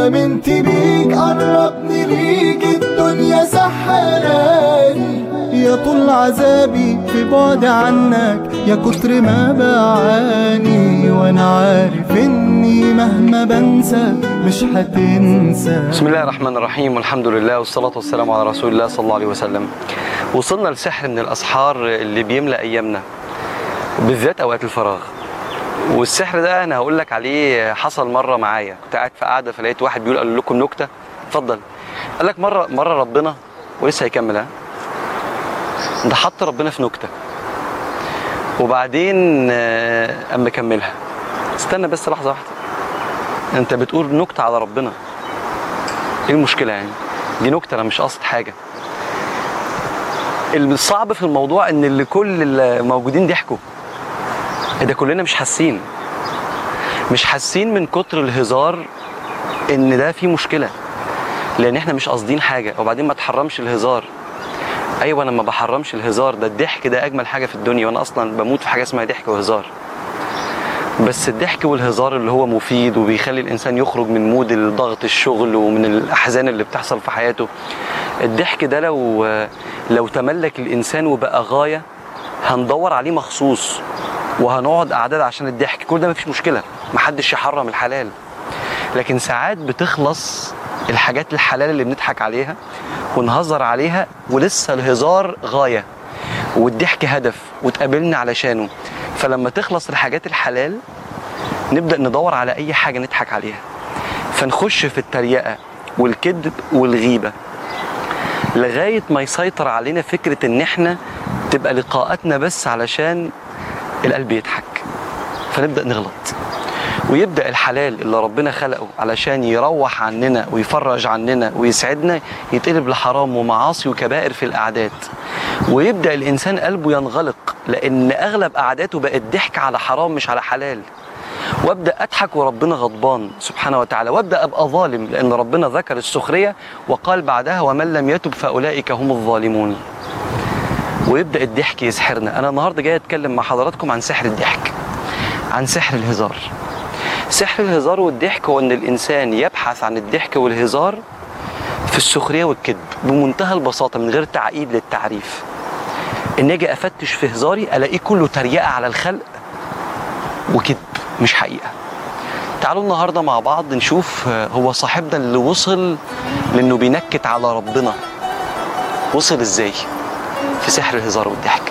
آمنت بيك قربني ليك الدنيا سحراني يا طول عذابي في بعد عنك يا كتر ما بعاني وانا عارف اني مهما بنسى مش هتنسى بسم الله الرحمن الرحيم والحمد لله والصلاة والسلام على رسول الله صلى الله عليه وسلم وصلنا لسحر من الأسحار اللي بيملأ أيامنا بالذات أوقات الفراغ والسحر ده أنا هقول لك عليه حصل مرة معايا كنت قاعد في قعدة فلقيت واحد بيقول قال لكم نكتة اتفضل قال لك مرة مرة ربنا ولسه هيكمل ها ده حط ربنا في نكتة وبعدين آه، قام مكملها استنى بس لحظة واحدة انت بتقول نكتة على ربنا ايه المشكلة يعني دي نكتة انا مش قاصد حاجة الصعب في الموضوع ان اللي كل الموجودين ضحكوا ايه ده كلنا مش حاسين مش حاسين من كتر الهزار ان ده فيه مشكلة لان احنا مش قاصدين حاجة وبعدين ما تحرمش الهزار ايوه انا ما بحرمش الهزار ده الضحك ده اجمل حاجة في الدنيا وانا اصلا بموت في حاجة اسمها ضحك وهزار بس الضحك والهزار اللي هو مفيد وبيخلي الانسان يخرج من مود الضغط الشغل ومن الاحزان اللي بتحصل في حياته الضحك ده لو لو تملك الانسان وبقى غايه هندور عليه مخصوص وهنقعد اعداد عشان الضحك كل ده مفيش مشكله محدش يحرم الحلال لكن ساعات بتخلص الحاجات الحلال اللي بنضحك عليها ونهزر عليها ولسه الهزار غايه والضحك هدف وتقابلنا علشانه فلما تخلص الحاجات الحلال نبدا ندور على اي حاجه نضحك عليها فنخش في التريقه والكذب والغيبه لغايه ما يسيطر علينا فكره ان احنا تبقى لقاءاتنا بس علشان القلب يضحك فنبدا نغلط ويبدا الحلال اللي ربنا خلقه علشان يروح عننا ويفرج عننا ويسعدنا يتقلب لحرام ومعاصي وكبائر في الاعداد ويبدا الانسان قلبه ينغلق لان اغلب قعداته بقت ضحك على حرام مش على حلال وابدا اضحك وربنا غضبان سبحانه وتعالى وابدا ابقى ظالم لان ربنا ذكر السخريه وقال بعدها ومن لم يتب فاولئك هم الظالمون ويبدا الضحك يسحرنا انا النهارده جاي اتكلم مع حضراتكم عن سحر الضحك عن سحر الهزار سحر الهزار والضحك هو ان الانسان يبحث عن الضحك والهزار في السخريه والكذب بمنتهى البساطه من غير تعقيد للتعريف ان اجي افتش في هزاري الاقيه كله تريقه على الخلق وكذب مش حقيقه تعالوا النهارده مع بعض نشوف هو صاحبنا اللي وصل لانه بينكت على ربنا وصل ازاي في سحر الهزار والضحك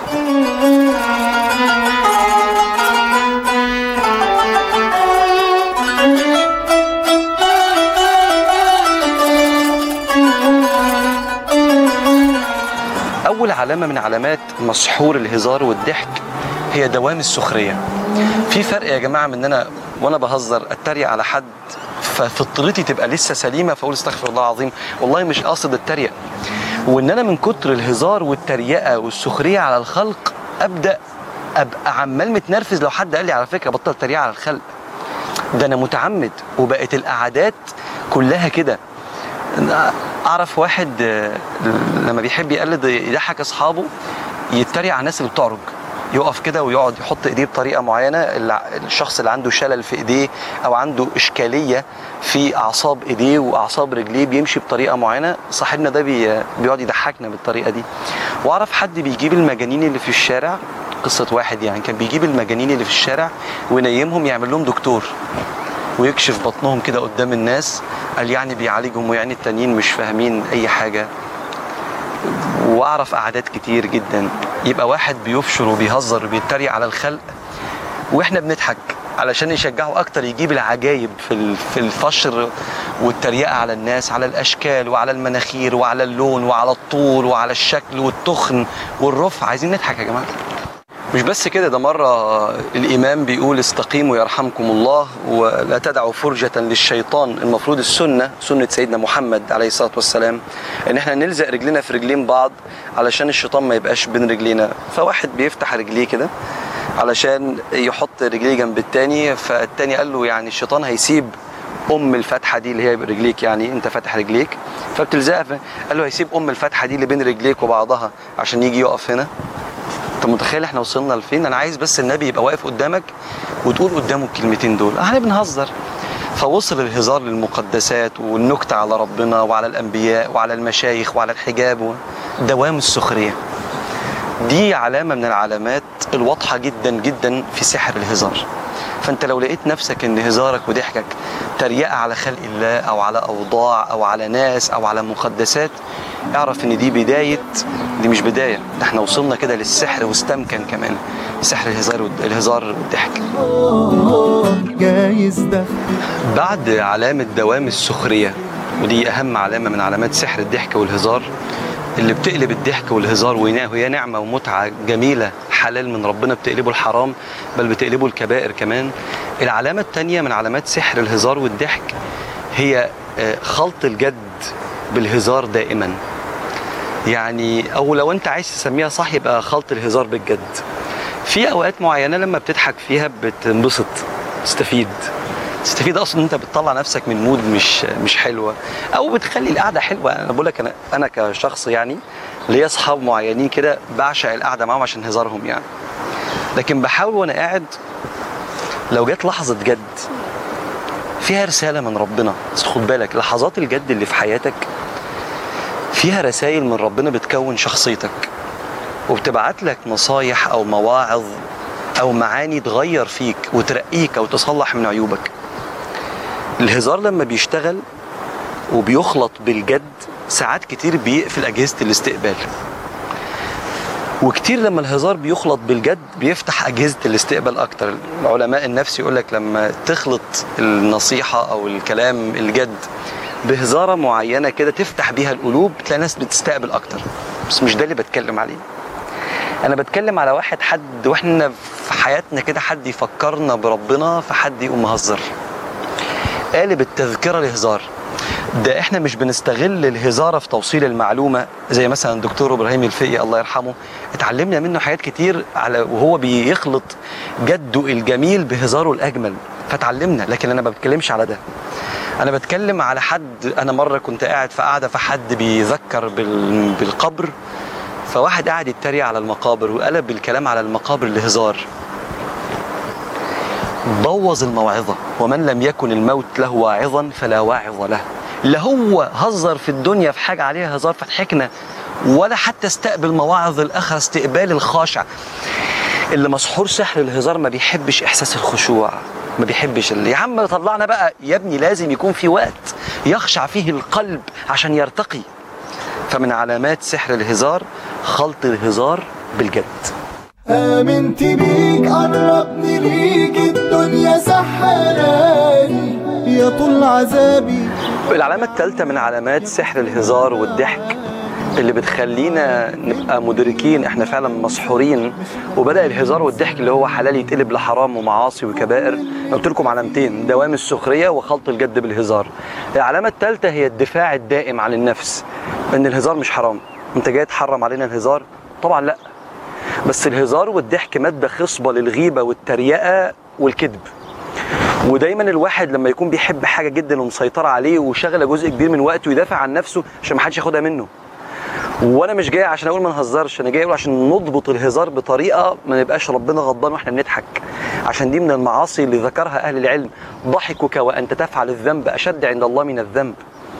أول علامة من علامات مسحور الهزار والضحك هي دوام السخرية في فرق يا جماعة من أنا وأنا بهزر أتريق على حد ففطرتي تبقى لسه سليمة فأقول استغفر الله العظيم والله مش قاصد التريق وإن أنا من كتر الهزار والتريقة والسخرية على الخلق أبدأ أبقى عمال متنرفز لو حد قال لي على فكرة بطل تريقة على الخلق ده أنا متعمد وبقت القعدات كلها كده اعرف واحد آه، لما بيحب يقلد يضحك اصحابه يتريق على الناس اللي بتعرج يقف كده ويقعد يحط ايديه بطريقه معينه الع- الشخص اللي عنده شلل في ايديه او عنده اشكاليه في اعصاب ايديه واعصاب رجليه بيمشي بطريقه معينه صاحبنا ده بي بيقعد يضحكنا بالطريقه دي واعرف حد بيجيب المجانين اللي في الشارع قصه واحد يعني كان بيجيب المجانين اللي في الشارع وينيمهم يعمل لهم دكتور ويكشف بطنهم كده قدام الناس قال يعني بيعالجهم ويعني التانيين مش فاهمين اي حاجه واعرف اعداد كتير جدا يبقى واحد بيفشر وبيهزر وبيتريق على الخلق واحنا بنضحك علشان يشجعوا اكتر يجيب العجايب في ال- في الفشر والتريقه على الناس على الاشكال وعلى المناخير وعلى اللون وعلى الطول وعلى الشكل والتخن والرفع عايزين نضحك يا جماعه مش بس كده ده مرة الإمام بيقول استقيموا يرحمكم الله ولا تدعوا فرجة للشيطان المفروض السنة سنة سيدنا محمد عليه الصلاة والسلام إن إحنا نلزق رجلنا في رجلين بعض علشان الشيطان ما يبقاش بين رجلينا فواحد بيفتح رجليه كده علشان يحط رجليه جنب التاني فالتاني قال له يعني الشيطان هيسيب ام الفتحه دي اللي هي رجليك يعني انت فاتح رجليك فبتلزقها في- قال له هيسيب ام الفتحه دي اللي بين رجليك وبعضها عشان يجي يقف هنا انت متخيل احنا وصلنا لفين انا عايز بس النبي يبقى واقف قدامك وتقول قدامه الكلمتين دول احنا بنهزر فوصل الهزار للمقدسات والنكتة على ربنا وعلى الأنبياء وعلى المشايخ وعلى الحجاب دوام السخرية دي علامة من العلامات الواضحة جدا جدا في سحر الهزار فانت لو لقيت نفسك ان هزارك وضحكك تريقة على خلق الله او على اوضاع او على ناس او على مقدسات اعرف ان دي بداية دي مش بداية ده احنا وصلنا كده للسحر واستمكن كمان سحر الهزار والد- الهزار والضحك جايز ده بعد علامة دوام السخرية ودي أهم علامة من علامات سحر الضحك والهزار اللي بتقلب الضحك والهزار وينا- وهي نعمة ومتعة جميلة حلال من ربنا بتقلبه الحرام بل بتقلبه الكبائر كمان العلامة التانية من علامات سحر الهزار والضحك هي آه، خلط الجد بالهزار دائما يعني او لو انت عايز تسميها صح يبقى خلط الهزار بالجد في اوقات معينه لما بتضحك فيها بتنبسط تستفيد تستفيد اصلا ان انت بتطلع نفسك من مود مش مش حلوه او بتخلي القعده حلوه انا بقول لك انا انا كشخص يعني ليا اصحاب معينين كده بعشق القعده معاهم عشان هزارهم يعني لكن بحاول وانا قاعد لو جت لحظه جد فيها رساله من ربنا بس خد بالك لحظات الجد اللي في حياتك فيها رسائل من ربنا بتكون شخصيتك وبتبعت لك نصايح او مواعظ او معاني تغير فيك وترقيك او تصلح من عيوبك الهزار لما بيشتغل وبيخلط بالجد ساعات كتير بيقفل اجهزه الاستقبال وكتير لما الهزار بيخلط بالجد بيفتح اجهزه الاستقبال اكتر علماء النفس يقول لك لما تخلط النصيحه او الكلام الجد بهزاره معينه كده تفتح بيها القلوب تلاقي ناس بتستقبل اكتر بس مش ده اللي بتكلم عليه انا بتكلم على واحد حد واحنا في حياتنا كده حد يفكرنا بربنا فحد يقوم مهزر قالب التذكره لهزار ده احنا مش بنستغل الهزاره في توصيل المعلومه زي مثلا الدكتور ابراهيم الفقي الله يرحمه اتعلمنا منه حاجات كتير على وهو بيخلط جده الجميل بهزاره الاجمل فتعلمنا لكن انا ما بتكلمش على ده انا بتكلم على حد انا مره كنت قاعد في قاعده فحد بيذكر بال- بالقبر فواحد قاعد يتريق على المقابر وقلب الكلام على المقابر لهزار بوظ الموعظة ومن لم يكن الموت له واعظا فلا واعظ له لا هو هزر في الدنيا في حاجة عليها هزار فضحكنا ولا حتى استقبل مواعظ الآخرة استقبال الخاشع اللي مسحور سحر الهزار ما بيحبش إحساس الخشوع ما بيحبش اللي يا عم طلعنا بقى يا ابني لازم يكون في وقت يخشع فيه القلب عشان يرتقي فمن علامات سحر الهزار خلط الهزار بالجد آمنت بيك قربني ليك الدنيا سحراني يا طول عذابي العلامة الثالثة من علامات سحر الهزار والضحك اللي بتخلينا نبقى مدركين احنا فعلا مسحورين وبدأ الهزار والضحك اللي هو حلال يتقلب لحرام ومعاصي وكبائر أنا قلت لكم علامتين دوام السخرية وخلط الجد بالهزار العلامة الثالثة هي الدفاع الدائم عن النفس ان الهزار مش حرام انت جاي تحرم علينا الهزار طبعا لا بس الهزار والضحك مادة خصبة للغيبة والتريقة والكذب ودايما الواحد لما يكون بيحب حاجه جدا ومسيطره عليه وشغله جزء كبير من وقته يدافع عن نفسه عشان ما حدش ياخدها منه وانا مش جاي عشان اقول ما نهزرش انا جاي اقول عشان نضبط الهزار بطريقه ما نبقاش ربنا غضبان واحنا بنضحك عشان دي من المعاصي اللي ذكرها اهل العلم ضحكك وانت تفعل الذنب اشد عند الله من الذنب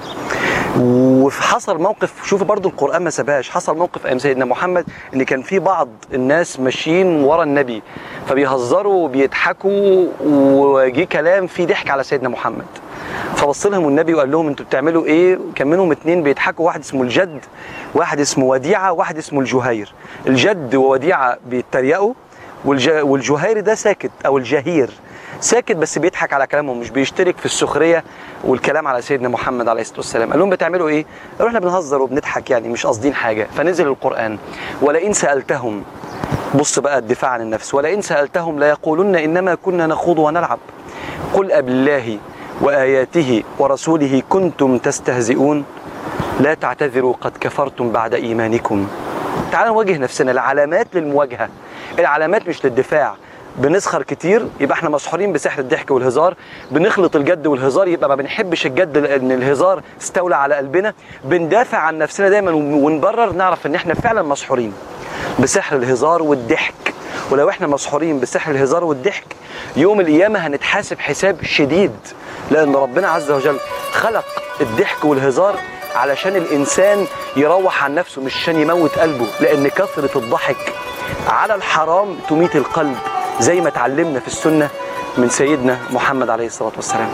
وحصل موقف شوف برضو القرآن ما سابهاش حصل موقف أيام سيدنا محمد إن كان في بعض الناس ماشيين ورا النبي فبيهزروا وبيضحكوا وجي كلام فيه ضحك على سيدنا محمد فبص لهم النبي وقال لهم انتوا بتعملوا ايه كان منهم اتنين بيضحكوا واحد اسمه الجد واحد اسمه وديعه واحد اسمه الجهير الجد ووديعه بيتريقوا والج... والجهير ده ساكت او الجهير ساكت بس بيضحك على كلامهم مش بيشترك في السخريه والكلام على سيدنا محمد عليه الصلاه والسلام قال لهم بتعملوا ايه قالوا احنا بنهزر وبنضحك يعني مش قاصدين حاجه فنزل القران ولئن سالتهم بص بقى الدفاع عن النفس ولئن سالتهم ليقولن انما كنا نخوض ونلعب قل أبالله وآياته ورسوله كنتم تستهزئون لا تعتذروا قد كفرتم بعد إيمانكم تعالوا نواجه نفسنا العلامات للمواجهة العلامات مش للدفاع بنسخر كتير يبقى احنا مسحورين بسحر الضحك والهزار بنخلط الجد والهزار يبقى ما بنحبش الجد لان الهزار استولى على قلبنا بندافع عن نفسنا دايما ونبرر نعرف ان احنا فعلا مسحورين بسحر الهزار والضحك ولو احنا مسحورين بسحر الهزار والضحك يوم القيامه هنتحاسب حساب شديد لان ربنا عز وجل خلق الضحك والهزار علشان الانسان يروح عن نفسه مش عشان يموت قلبه لان كثره الضحك على الحرام تميت القلب زي ما اتعلمنا في السنه من سيدنا محمد عليه الصلاه والسلام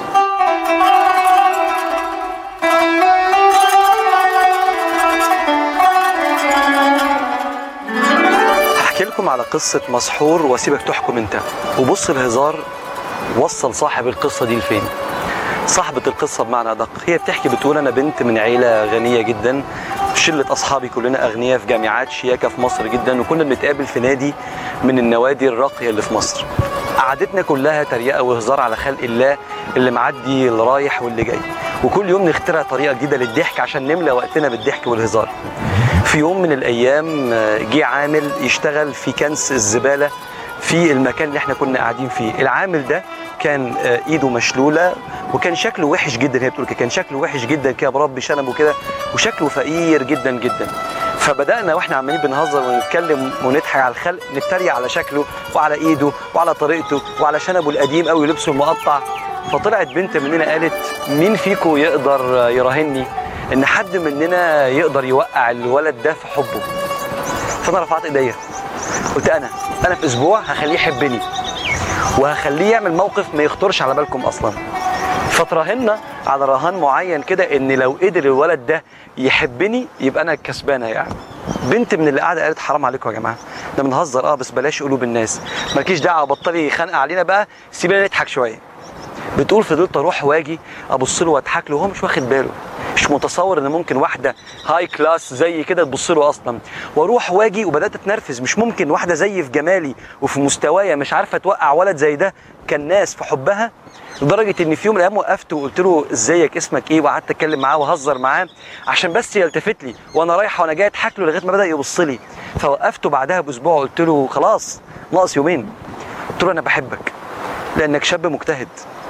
هحكي لكم على قصة مسحور واسيبك تحكم انت وبص الهزار وصل صاحب القصة دي لفين صاحبة القصة بمعنى أدق هي بتحكي بتقول أنا بنت من عيلة غنية جدا شلة أصحابي كلنا أغنياء في جامعات شياكة في مصر جدا وكنا بنتقابل في نادي من النوادي الراقية اللي في مصر قعدتنا كلها تريقة وهزار على خلق الله اللي معدي اللي رايح واللي جاي وكل يوم نخترع طريقة جديدة للضحك عشان نملى وقتنا بالضحك والهزار في يوم من الأيام آه، جه عامل يشتغل في كنس الزبالة في المكان اللي احنا كنا قاعدين فيه العامل ده كان آه، ايده مشلوله وكان شكله وحش جدا هي بتقول كده، كان شكله وحش جدا كده بربي شنبه كده وشكله فقير جدا جدا فبدانا واحنا عمالين بنهزر ونتكلم ونضحك على الخلق نتريق على شكله وعلى ايده وعلى طريقته وعلى شنبه القديم قوي لبسه المقطع فطلعت بنت مننا قالت مين فيكم يقدر آه، يراهني ان حد مننا يقدر يوقع الولد ده في حبه فانا رفعت ايديا قلت انا انا في اسبوع هخليه يحبني وهخليه يعمل موقف ما يخطرش على بالكم اصلا فتراهنا على رهان معين كده ان لو قدر الولد ده يحبني يبقى انا كسبانه يعني بنت من اللي قاعده قالت حرام عليكم يا جماعه ده بنهزر اه بس بلاش قلوب الناس مالكيش دعوه بطلي خانقه علينا بقى سيبينا نضحك شويه بتقول فضلت اروح واجي ابص له واضحك له وهو مش واخد باله مش متصور ان ممكن واحده هاي كلاس زي كده تبص له اصلا واروح واجي وبدات اتنرفز مش ممكن واحده زيي في جمالي وفي مستوايا مش عارفه توقع ولد زي ده كان ناس في حبها لدرجه ان في يوم من الايام وقفت وقلت له ازيك اسمك ايه وقعدت اتكلم معاه واهزر معاه عشان بس يلتفت لي وانا رايحه وانا جاي اضحك له لغايه ما بدا يبص لي فوقفته بعدها باسبوع قلت له خلاص ناقص يومين قلت له انا بحبك لانك شاب مجتهد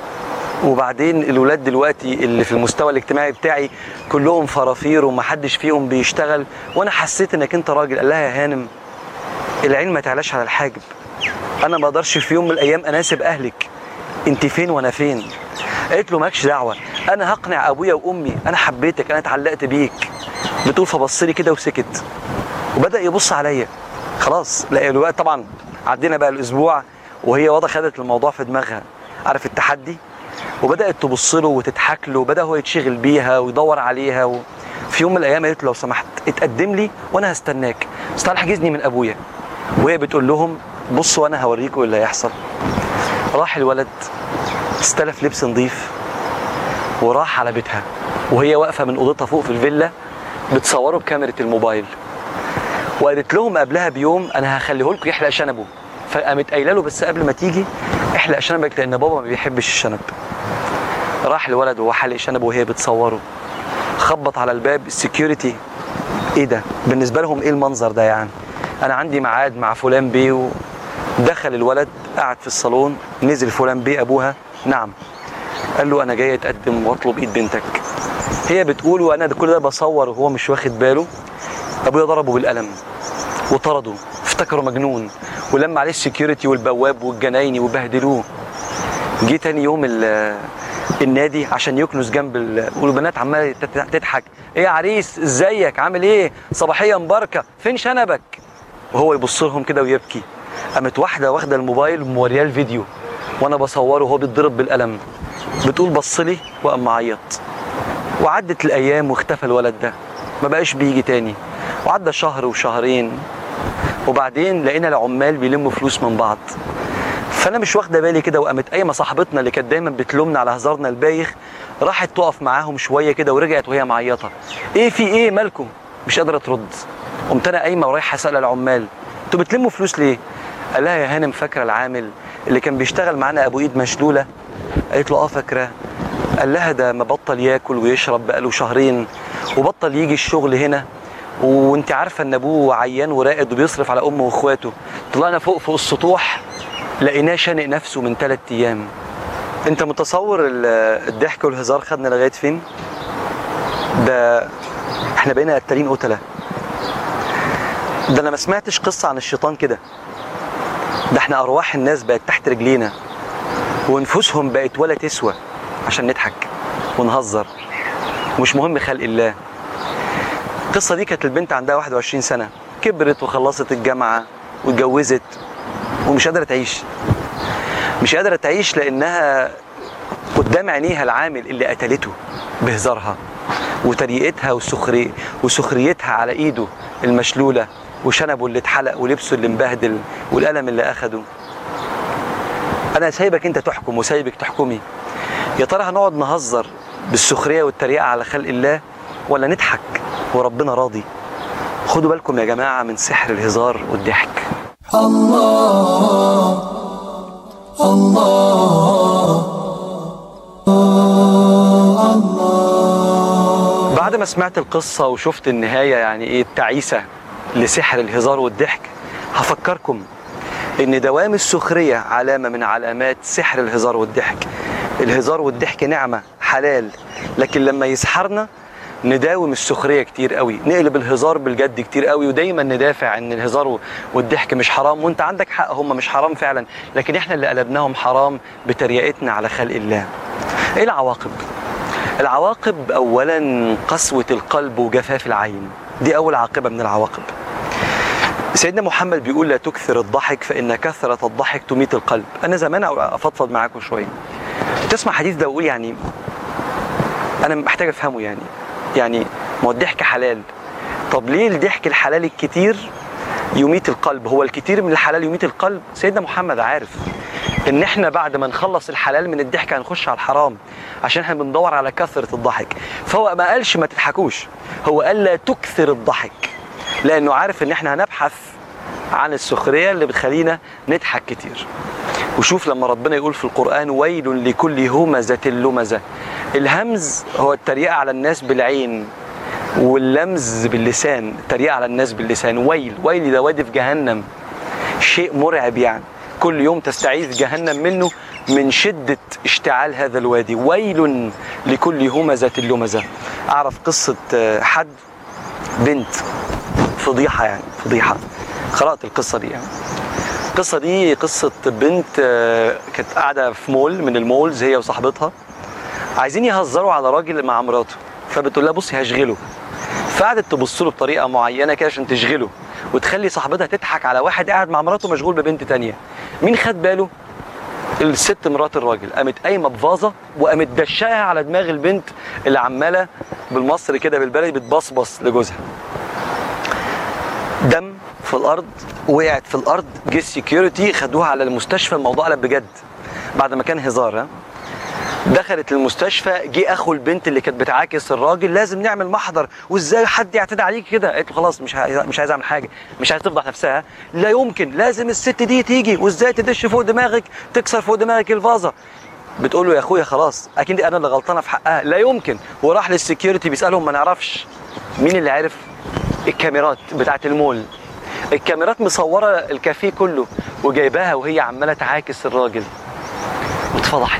وبعدين الولاد دلوقتي اللي في المستوى الاجتماعي بتاعي كلهم فرافير ومحدش فيهم بيشتغل وانا حسيت انك انت راجل قال لها يا هانم العين ما تعلاش على الحاجب انا ما اقدرش في يوم من الايام اناسب اهلك انت فين وانا فين قالت له مالكش دعوه انا هقنع ابويا وامي انا حبيتك انا اتعلقت بيك بتقول فبص لي كده وسكت وبدا يبص عليا خلاص لا الوقت طبعا عدينا بقى الاسبوع وهي واضح خدت الموضوع في دماغها عارف التحدي وبدات تبص له وتضحك له وبدا هو يتشغل بيها ويدور عليها و... في يوم من الايام قالت له لو سمحت اتقدم لي وانا هستناك بس تعالى احجزني من ابويا وهي بتقول لهم بصوا انا هوريكم اللي هيحصل راح الولد استلف لبس نظيف وراح على بيتها وهي واقفه من اوضتها فوق في الفيلا بتصوره بكاميرا الموبايل وقالت لهم قبلها بيوم انا هخليه لكم يحلق شنبه فقامت قايله له بس قبل ما تيجي احلق شنبك لان بابا ما بيحبش الشنب راح الولد وهو حالق شنبه وهي بتصوره خبط على الباب السكيورتي ايه ده بالنسبه لهم ايه المنظر ده يعني انا عندي ميعاد مع فلان بيه ودخل الولد قعد في الصالون نزل فلان بيه ابوها نعم قال له انا جاي اتقدم واطلب ايد بنتك هي بتقول وانا ده كل ده بصور وهو مش واخد باله ابويا ضربه بالقلم وطرده افتكره مجنون ولما عليه السكيورتي والبواب والجنايني وبهدلوه جه تاني يوم ال- النادي عشان يكنس جنب ال... والبنات عماله تت- تضحك ايه يا عريس ازيك عامل ايه صباحيه مباركه فين شنبك وهو يبص لهم كده ويبكي قامت واحده واخده الموبايل ومورياه الفيديو وانا بصوره وهو بيتضرب بالقلم بتقول بص لي وقام معيط وعدت الايام واختفى الولد ده ما بقاش بيجي تاني وعدى شهر وشهرين وبعدين لقينا العمال بيلموا فلوس من بعض فانا مش واخده بالي كده وقامت قايمه صاحبتنا اللي كانت دايما بتلومنا على هزارنا البايخ راحت تقف معاهم شويه كده ورجعت وهي معيطه ايه في ايه مالكم مش قادره ترد قمت انا قايمه ورايحه اسال العمال انتوا بتلموا فلوس ليه قال لها يا هانم فاكره العامل اللي كان بيشتغل معانا ابو ايد مشلوله قالت له اه فاكراه قال لها ده ما بطل ياكل ويشرب بقاله شهرين وبطل يجي الشغل هنا وانت عارفه ان ابوه عيان وراقد وبيصرف على امه واخواته طلعنا فوق فوق السطوح لقيناه شانق نفسه من ثلاث ايام انت متصور ال- الضحك والهزار خدنا لغايه فين ده احنا بقينا قتالين قتله ده انا ما سمعتش قصه عن الشيطان كده ده احنا ارواح الناس بقت تحت رجلينا ونفوسهم بقت ولا تسوى عشان نضحك ونهزر مش مهم خلق الله القصة دي كانت البنت عندها 21 سنة كبرت وخلصت الجامعة واتجوزت ومش قادرة تعيش مش قادرة تعيش لأنها قدام عينيها العامل اللي قتلته بهزارها وتريقتها وسخري وسخريتها على ايده المشلولة وشنبه اللي اتحلق ولبسه اللي مبهدل والقلم اللي اخده انا سايبك انت تحكم وسايبك تحكمي يا ترى هنقعد نهزر بالسخريه والتريقه على خلق الله ولا نضحك وربنا راضي خدوا بالكم يا جماعه من سحر الهزار والضحك الله الله الله بعد ما سمعت القصة وشفت النهاية يعني ايه التعيسة لسحر الهزار والضحك هفكركم ان دوام السخرية علامة من علامات سحر الهزار والضحك الهزار والضحك نعمة حلال لكن لما يسحرنا نداوم السخرية كتير قوي نقلب الهزار بالجد كتير قوي ودايما ندافع ان الهزار والضحك مش حرام وانت عندك حق هم مش حرام فعلا لكن احنا اللي قلبناهم حرام بتريقتنا على خلق الله ايه العواقب العواقب اولا قسوه القلب وجفاف العين دي اول عاقبه من العواقب سيدنا محمد بيقول لا تكثر الضحك فان كثره الضحك تميت القلب انا زمان افضفض معاكم شويه تسمع حديث ده واقول يعني انا محتاج افهمه يعني يعني ما هو الضحك حلال طب ليه الضحك الحلال الكتير يميت القلب هو الكتير من الحلال يميت القلب سيدنا محمد عارف ان احنا بعد ما نخلص الحلال من الضحك هنخش على الحرام عشان احنا بندور على كثره الضحك فهو ما قالش ما تضحكوش هو قال لا تكثر الضحك لانه عارف ان احنا هنبحث عن السخريه اللي بتخلينا نضحك كتير وشوف لما ربنا يقول في القران ويل لكل همزه لمزه الهمز هو التريقه على الناس بالعين واللمز باللسان التريقه على الناس باللسان ويل ويل ده وادي في جهنم شيء مرعب يعني كل يوم تستعيذ جهنم منه من شدة اشتعال هذا الوادي ويل لكل همزة لمزة أعرف قصة حد بنت فضيحة يعني فضيحة قرأت القصة دي يعني القصة دي قصة بنت كانت قاعدة في مول من المولز هي وصاحبتها عايزين يهزروا على راجل مع مراته فبتقول لها بصي هشغله فقعدت تبص له بطريقة معينة كده عشان تشغله وتخلي صاحبتها تضحك على واحد قاعد مع مراته مشغول ببنت تانية مين خد باله الست مرات الراجل قامت قايمه بفازه وقامت دشاها على دماغ البنت اللي عماله بالمصري كده بالبلدي بتبصبص لجوزها دم في الارض وقعت في الارض جه السكيورتي خدوها على المستشفى الموضوع قلب بجد بعد ما كان هزار ها دخلت المستشفى جه اخو البنت اللي كانت بتعاكس الراجل لازم نعمل محضر وازاي حد يعتدي عليك كده قالت له خلاص مش ه... مش عايز اعمل حاجه مش عايز تفضح نفسها لا يمكن لازم الست دي تيجي وازاي تدش فوق دماغك تكسر فوق دماغك الفازه بتقول له يا اخويا خلاص اكيد انا اللي غلطانه في حقها لا يمكن وراح للسكيورتي بيسالهم ما نعرفش مين اللي عرف الكاميرات بتاعت المول الكاميرات مصوره الكافيه كله وجايباها وهي عماله تعاكس الراجل واتفضحت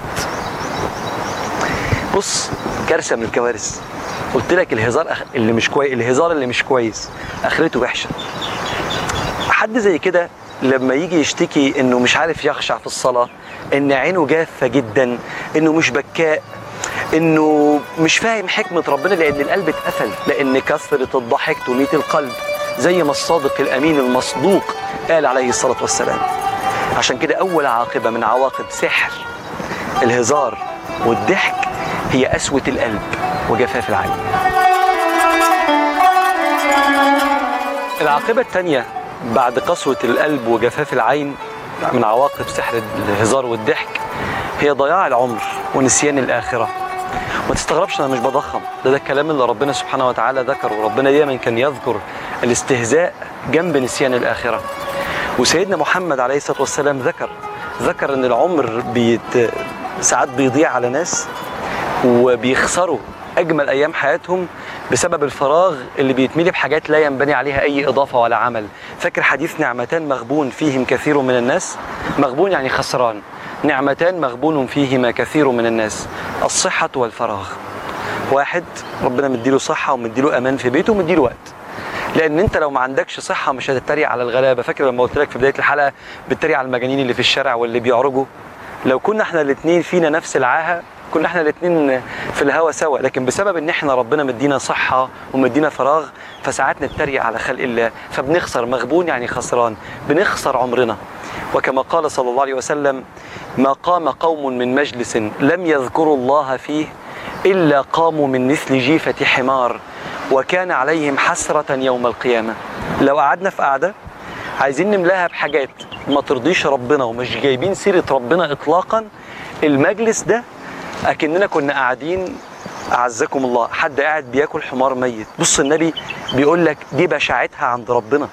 بص كارثه من الكوارث قلت لك الهزار أخ... اللي مش كويس الهزار اللي مش كويس اخرته وحشه حد زي كده لما يجي يشتكي انه مش عارف يخشع في الصلاه ان عينه جافه جدا انه مش بكاء انه مش فاهم حكمه ربنا لان القلب اتقفل لان كثره الضحك تميت القلب زي ما الصادق الامين المصدوق قال عليه الصلاه والسلام عشان كده اول عاقبه من عواقب سحر الهزار والضحك هي قسوة القلب وجفاف العين العاقبة الثانية بعد قسوة القلب وجفاف العين من عواقب سحر الهزار والضحك هي ضياع العمر ونسيان الآخرة ما تستغربش انا مش بضخم ده ده الكلام اللي ربنا سبحانه وتعالى ذكره وربنا دايما كان يذكر الاستهزاء جنب نسيان الآخرة وسيدنا محمد عليه الصلاة والسلام ذكر ذكر ان العمر بيت ساعات بيضيع على ناس وبيخسروا اجمل ايام حياتهم بسبب الفراغ اللي بيتملي بحاجات لا ينبني عليها اي اضافه ولا عمل فاكر حديث نعمتان مغبون فيهم كثير من الناس مغبون يعني خسران نعمتان مغبون فيهما كثير من الناس الصحه والفراغ واحد ربنا مديله صحه ومديله امان في بيته ومديله وقت لان انت لو ما عندكش صحه مش هتتريق على الغلابه فاكر لما قلت لك في بدايه الحلقه بتتريق على المجانين اللي في الشارع واللي بيعرجوا لو كنا احنا الاثنين فينا نفس العاهه كنا احنا الاثنين في الهوا سوا لكن بسبب ان احنا ربنا مدينا صحه ومدينا فراغ فساعات نتريق على خلق الله فبنخسر مغبون يعني خسران بنخسر عمرنا وكما قال صلى الله عليه وسلم ما قام قوم من مجلس لم يذكروا الله فيه الا قاموا من مثل جيفه حمار وكان عليهم حسره يوم القيامه لو قعدنا في قعده عايزين نملاها بحاجات ما ترضيش ربنا ومش جايبين سيره ربنا اطلاقا المجلس ده اكننا كنا قاعدين اعزكم الله حد قاعد بياكل حمار ميت بص النبي بيقول لك دي بشاعتها عند ربنا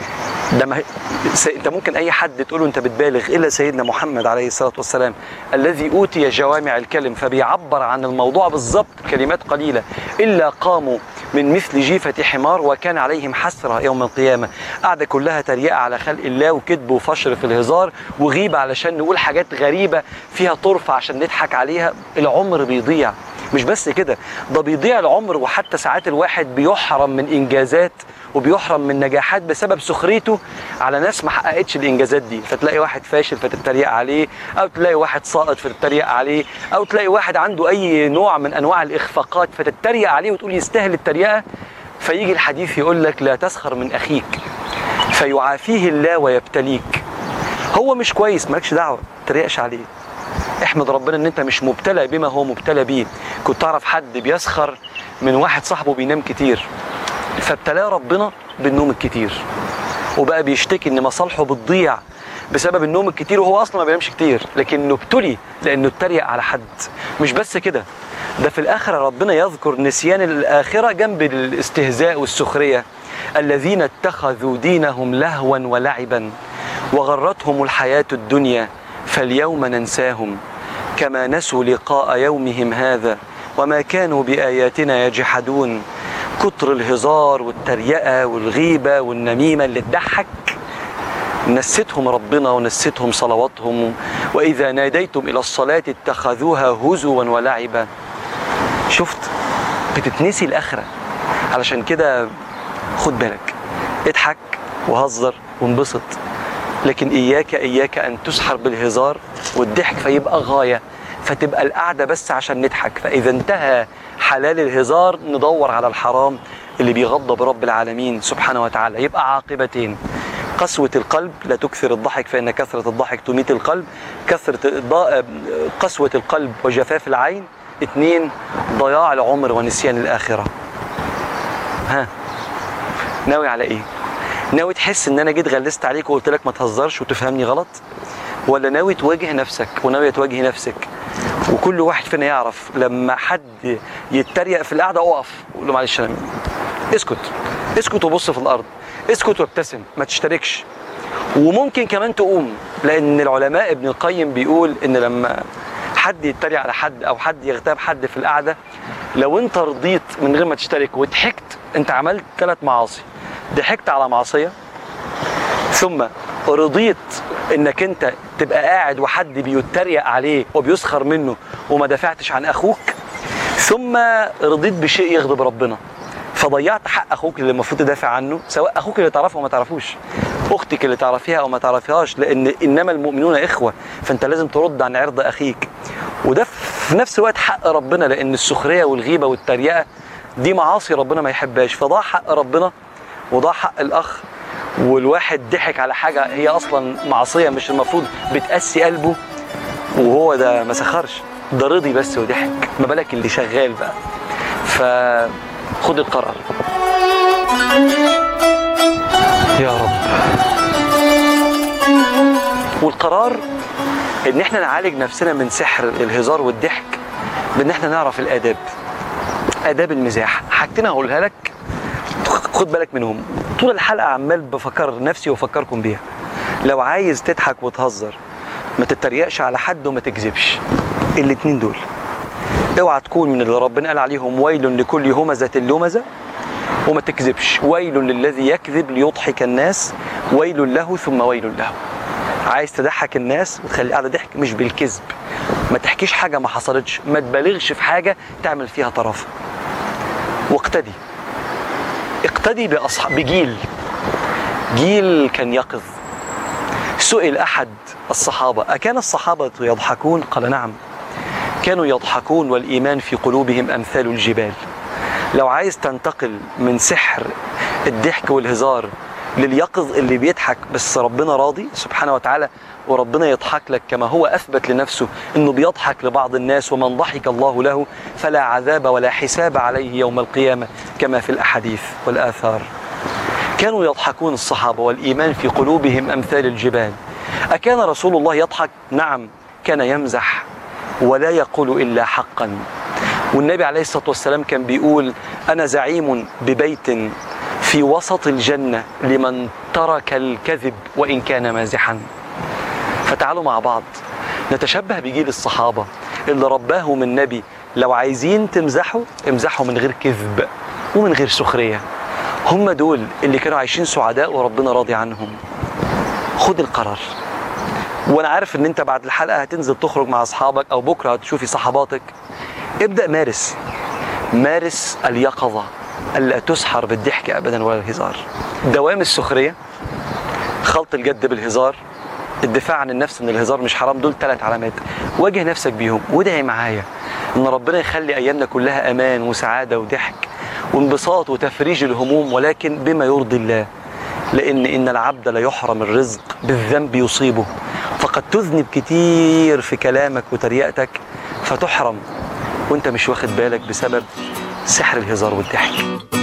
ده ما س... انت ممكن اي حد تقوله انت بتبالغ الا سيدنا محمد عليه الصلاه والسلام الذي اوتي جوامع الكلم فبيعبر عن الموضوع بالظبط كلمات قليله الا قاموا من مثل جيفة حمار وكان عليهم حسرة يوم القيامة قاعدة كلها تريقة على خلق الله وكذب وفشر في الهزار وغيبة علشان نقول حاجات غريبة فيها طرف عشان نضحك عليها العمر بيضيع مش بس كده ده بيضيع العمر وحتى ساعات الواحد بيحرم من إنجازات وبيحرم من نجاحات بسبب سخريته على ناس ما حققتش الانجازات دي فتلاقي واحد فاشل فتتريق عليه او تلاقي واحد ساقط فتتريق عليه او تلاقي واحد عنده اي نوع من انواع الاخفاقات فتتريق عليه وتقول يستاهل التريقه فيجي الحديث يقول لك لا تسخر من اخيك فيعافيه الله ويبتليك هو مش كويس مالكش دعوه ما تتريقش عليه احمد ربنا ان انت مش مبتلى بما هو مبتلى بيه كنت تعرف حد بيسخر من واحد صاحبه بينام كتير فابتلاه ربنا بالنوم الكتير وبقى بيشتكي ان مصالحه بتضيع بسبب النوم الكتير وهو اصلا ما بينامش كتير لكنه ابتلي لانه اتريق على حد مش بس كده ده في الاخره ربنا يذكر نسيان الاخره جنب الاستهزاء والسخريه الذين اتخذوا دينهم لهوا ولعبا وغرتهم الحياه الدنيا فاليوم ننساهم كما نسوا لقاء يومهم هذا وما كانوا باياتنا يجحدون كتر الهزار والتريقة والغيبة والنميمة اللي تضحك نسيتهم ربنا ونسيتهم صلواتهم وإذا ناديتم إلى الصلاة اتخذوها هزوا ولعبا شفت بتتنسي الآخرة علشان كده خد بالك اضحك وهزر وانبسط لكن إياك إياك أن تسحر بالهزار والضحك فيبقى غاية فتبقى القعدة بس عشان نضحك فإذا انتهى حلال الهزار ندور على الحرام اللي بيغضب رب العالمين سبحانه وتعالى يبقى عاقبتين قسوة القلب لا تكثر الضحك فإن كثرة الضحك تميت القلب كثرة الض- قسوة القلب وجفاف العين اثنين ضياع العمر ونسيان الآخرة ها ناوي على ايه ناوي تحس ان انا جيت غلست عليك وقلت لك ما تهزرش وتفهمني غلط ولا ناوي تواجه نفسك وناوي تواجهي نفسك وكل واحد فينا يعرف لما حد يتريق في القعده اقف قول له معلش انا اسكت اسكت وبص في الارض اسكت وابتسم ما تشتركش وممكن كمان تقوم لان العلماء ابن القيم بيقول ان لما حد يتريق على حد او حد يغتاب حد في القعده لو انت رضيت من غير ما تشترك وضحكت انت عملت ثلاث معاصي ضحكت على معصيه ثم رضيت انك انت تبقى قاعد وحد بيتريق عليه وبيسخر منه وما دافعتش عن اخوك ثم رضيت بشيء يغضب ربنا فضيعت حق اخوك اللي المفروض تدافع عنه سواء اخوك اللي تعرفه او ما تعرفوش اختك اللي تعرفيها او ما تعرفيهاش لان انما المؤمنون اخوه فانت لازم ترد عن عرض اخيك وده في نفس الوقت حق ربنا لان السخريه والغيبه والتريقه دي معاصي ربنا ما يحبهاش فضاع حق ربنا وضاع حق الاخ والواحد ضحك على حاجه هي اصلا معصيه مش المفروض بتقسي قلبه وهو ده ما سخرش ده رضي بس وضحك ما بالك اللي شغال بقى فخد القرار يا رب والقرار ان احنا نعالج نفسنا من سحر الهزار والضحك بان احنا نعرف الاداب اداب المزاح حاجتين هقولها لك خد بالك منهم طول الحلقه عمال بفكر نفسي وافكركم بيها لو عايز تضحك وتهزر ما تتريقش على حد وما تكذبش الاتنين دول اوعى تكون من اللي ربنا قال عليهم ويل لكل همزه لمزه وما تكذبش ويل للذي يكذب ليضحك الناس ويل له ثم ويل له عايز تضحك الناس وتخلي قاعده ضحك مش بالكذب ما تحكيش حاجه ما حصلتش ما تبالغش في حاجه تعمل فيها طرف واقتدي اقتدي بأصحاب بجيل جيل كان يقظ سئل أحد الصحابة أكان الصحابة يضحكون قال نعم كانوا يضحكون والإيمان في قلوبهم أمثال الجبال لو عايز تنتقل من سحر الضحك والهزار لليقظ اللي بيضحك بس ربنا راضي سبحانه وتعالى وربنا يضحك لك كما هو أثبت لنفسه أنه بيضحك لبعض الناس ومن ضحك الله له فلا عذاب ولا حساب عليه يوم القيامة كما في الأحاديث والآثار كانوا يضحكون الصحابة والإيمان في قلوبهم أمثال الجبال أكان رسول الله يضحك؟ نعم كان يمزح ولا يقول إلا حقا والنبي عليه الصلاة والسلام كان بيقول أنا زعيم ببيت في وسط الجنة لمن ترك الكذب وإن كان مازحا فتعالوا مع بعض نتشبه بجيل الصحابة اللي رباهم النبي لو عايزين تمزحوا امزحوا من غير كذب ومن غير سخرية هم دول اللي كانوا عايشين سعداء وربنا راضي عنهم خد القرار وانا عارف ان انت بعد الحلقه هتنزل تخرج مع اصحابك او بكره هتشوفي صحباتك ابدا مارس مارس اليقظه الا تسحر بالضحك ابدا ولا الهزار دوام السخريه خلط الجد بالهزار الدفاع عن النفس ان الهزار مش حرام دول ثلاث علامات واجه نفسك بيهم وادعي معايا ان ربنا يخلي ايامنا كلها امان وسعاده وضحك وانبساط وتفريج الهموم ولكن بما يرضي الله لان ان العبد لا يحرم الرزق بالذنب يصيبه فقد تذنب كتير في كلامك وتريقتك فتحرم وانت مش واخد بالك بسبب سحر الهزار والضحك